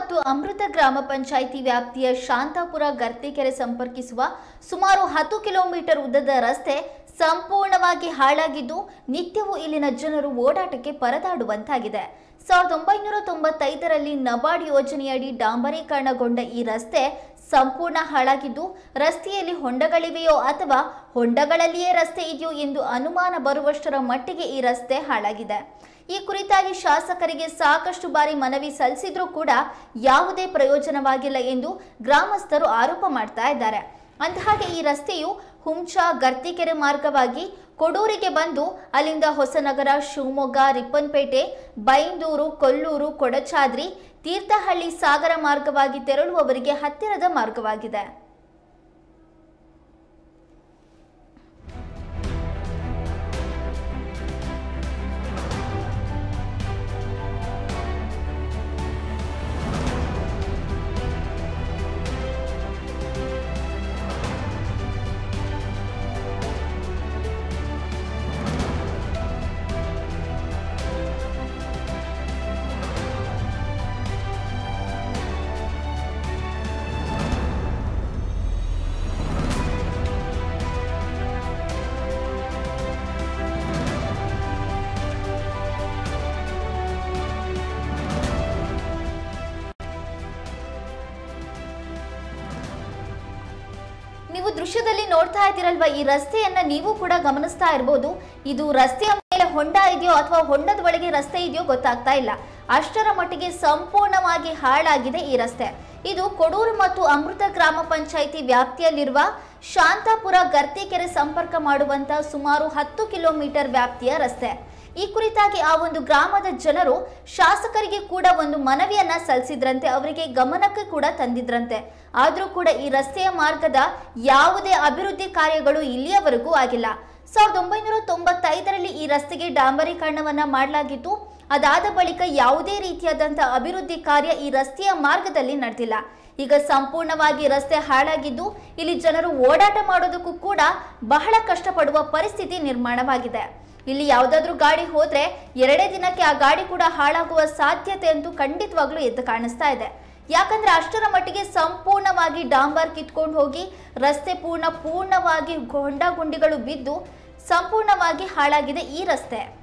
ಮತ್ತು ಅಮೃತ ಗ್ರಾಮ ಪಂಚಾಯಿತಿ ವ್ಯಾಪ್ತಿಯ ಶಾಂತಾಪುರ ಗರ್ತಿಕೆರೆ ಸಂಪರ್ಕಿಸುವ ಸುಮಾರು ಹತ್ತು ಕಿಲೋಮೀಟರ್ ಉದ್ದದ ರಸ್ತೆ ಸಂಪೂರ್ಣವಾಗಿ ಹಾಳಾಗಿದ್ದು ನಿತ್ಯವೂ ಇಲ್ಲಿನ ಜನರು ಓಡಾಟಕ್ಕೆ ಪರದಾಡುವಂತಾಗಿದೆ ಸಾವಿರದ ಒಂಬೈನೂರ ತೊಂಬತ್ತೈದರಲ್ಲಿ ನಬಾರ್ಡ್ ಯೋಜನೆಯಡಿ ಡಾಂಬರೀಕರಣಗೊಂಡ ಈ ರಸ್ತೆ ಸಂಪೂರ್ಣ ಹಾಳಾಗಿದ್ದು ರಸ್ತೆಯಲ್ಲಿ ಹೊಂಡಗಳಿವೆಯೋ ಅಥವಾ ಹೊಂಡಗಳಲ್ಲಿಯೇ ರಸ್ತೆ ಇದೆಯೋ ಎಂದು ಅನುಮಾನ ಬರುವಷ್ಟರ ಮಟ್ಟಿಗೆ ಈ ರಸ್ತೆ ಹಾಳಾಗಿದೆ ಈ ಕುರಿತಾಗಿ ಶಾಸಕರಿಗೆ ಸಾಕಷ್ಟು ಬಾರಿ ಮನವಿ ಸಲ್ಲಿಸಿದ್ರೂ ಕೂಡ ಯಾವುದೇ ಪ್ರಯೋಜನವಾಗಿಲ್ಲ ಎಂದು ಗ್ರಾಮಸ್ಥರು ಆರೋಪ ಮಾಡ್ತಾ ಇದ್ದಾರೆ ಅಂದಹಾಗೆ ಈ ರಸ್ತೆಯು ಹುಂಚ ಗರ್ತಿಕೆರೆ ಮಾರ್ಗವಾಗಿ ಕೊಡೂರಿಗೆ ಬಂದು ಅಲ್ಲಿಂದ ಹೊಸನಗರ ಶಿವಮೊಗ್ಗ ರಿಪ್ಪನ್ಪೇಟೆ ಬೈಂದೂರು ಕೊಲ್ಲೂರು ಕೊಡಚಾದ್ರಿ ತೀರ್ಥಹಳ್ಳಿ ಸಾಗರ ಮಾರ್ಗವಾಗಿ ತೆರಳುವವರಿಗೆ ಹತ್ತಿರದ ಮಾರ್ಗವಾಗಿದೆ ನೀವು ದೃಶ್ಯದಲ್ಲಿ ನೋಡ್ತಾ ಇದ್ದೀರಲ್ವಾ ಈ ರಸ್ತೆಯನ್ನ ನೀವು ಕೂಡ ಗಮನಿಸ್ತಾ ಇರಬಹುದು ಇದು ರಸ್ತೆಯ ಮೇಲೆ ಹೊಂಡ ಇದೆಯೋ ಅಥವಾ ಹೊಂಡದ ಒಳಗೆ ರಸ್ತೆ ಇದೆಯೋ ಗೊತ್ತಾಗ್ತಾ ಇಲ್ಲ ಅಷ್ಟರ ಮಟ್ಟಿಗೆ ಸಂಪೂರ್ಣವಾಗಿ ಹಾಳಾಗಿದೆ ಈ ರಸ್ತೆ ಇದು ಕೊಡೂರು ಮತ್ತು ಅಮೃತ ಗ್ರಾಮ ಪಂಚಾಯಿತಿ ವ್ಯಾಪ್ತಿಯಲ್ಲಿರುವ ಶಾಂತಾಪುರ ಗರ್ತಿಕೆರೆ ಸಂಪರ್ಕ ಮಾಡುವಂತ ಸುಮಾರು ಹತ್ತು ಕಿಲೋಮೀಟರ್ ವ್ಯಾಪ್ತಿಯ ರಸ್ತೆ ಈ ಕುರಿತಾಗಿ ಆ ಒಂದು ಗ್ರಾಮದ ಜನರು ಶಾಸಕರಿಗೆ ಕೂಡ ಒಂದು ಮನವಿಯನ್ನ ಸಲ್ಲಿಸಿದ್ರಂತೆ ಅವರಿಗೆ ಗಮನಕ್ಕೆ ಕೂಡ ತಂದಿದ್ರಂತೆ ಆದರೂ ಕೂಡ ಈ ರಸ್ತೆಯ ಮಾರ್ಗದ ಯಾವುದೇ ಅಭಿವೃದ್ಧಿ ಕಾರ್ಯಗಳು ಇಲ್ಲಿಯವರೆಗೂ ಆಗಿಲ್ಲ ಸಾವಿರದ ಒಂಬೈನೂರ ತೊಂಬತ್ತೈದರಲ್ಲಿ ಈ ರಸ್ತೆಗೆ ಡಾಂಬರೀಕರಣವನ್ನ ಮಾಡಲಾಗಿತ್ತು ಅದಾದ ಬಳಿಕ ಯಾವುದೇ ರೀತಿಯಾದಂತಹ ಅಭಿವೃದ್ಧಿ ಕಾರ್ಯ ಈ ರಸ್ತೆಯ ಮಾರ್ಗದಲ್ಲಿ ನಡೆದಿಲ್ಲ ಈಗ ಸಂಪೂರ್ಣವಾಗಿ ರಸ್ತೆ ಹಾಳಾಗಿದ್ದು ಇಲ್ಲಿ ಜನರು ಓಡಾಟ ಮಾಡೋದಕ್ಕೂ ಕೂಡ ಬಹಳ ಕಷ್ಟಪಡುವ ಪರಿಸ್ಥಿತಿ ನಿರ್ಮಾಣವಾಗಿದೆ ಇಲ್ಲಿ ಯಾವುದಾದ್ರೂ ಗಾಡಿ ಹೋದ್ರೆ ಎರಡೇ ದಿನಕ್ಕೆ ಆ ಗಾಡಿ ಕೂಡ ಹಾಳಾಗುವ ಸಾಧ್ಯತೆ ಅಂತೂ ಖಂಡಿತವಾಗ್ಲೂ ಎದ್ದು ಕಾಣಿಸ್ತಾ ಇದೆ ಯಾಕಂದ್ರೆ ಅಷ್ಟರ ಮಟ್ಟಿಗೆ ಸಂಪೂರ್ಣವಾಗಿ ಡಾಂಬರ್ ಕಿತ್ಕೊಂಡು ಹೋಗಿ ರಸ್ತೆ ಪೂರ್ಣ ಪೂರ್ಣವಾಗಿ ಹೊಂಡ ಗುಂಡಿಗಳು ಬಿದ್ದು ಸಂಪೂರ್ಣವಾಗಿ ಹಾಳಾಗಿದೆ ಈ ರಸ್ತೆ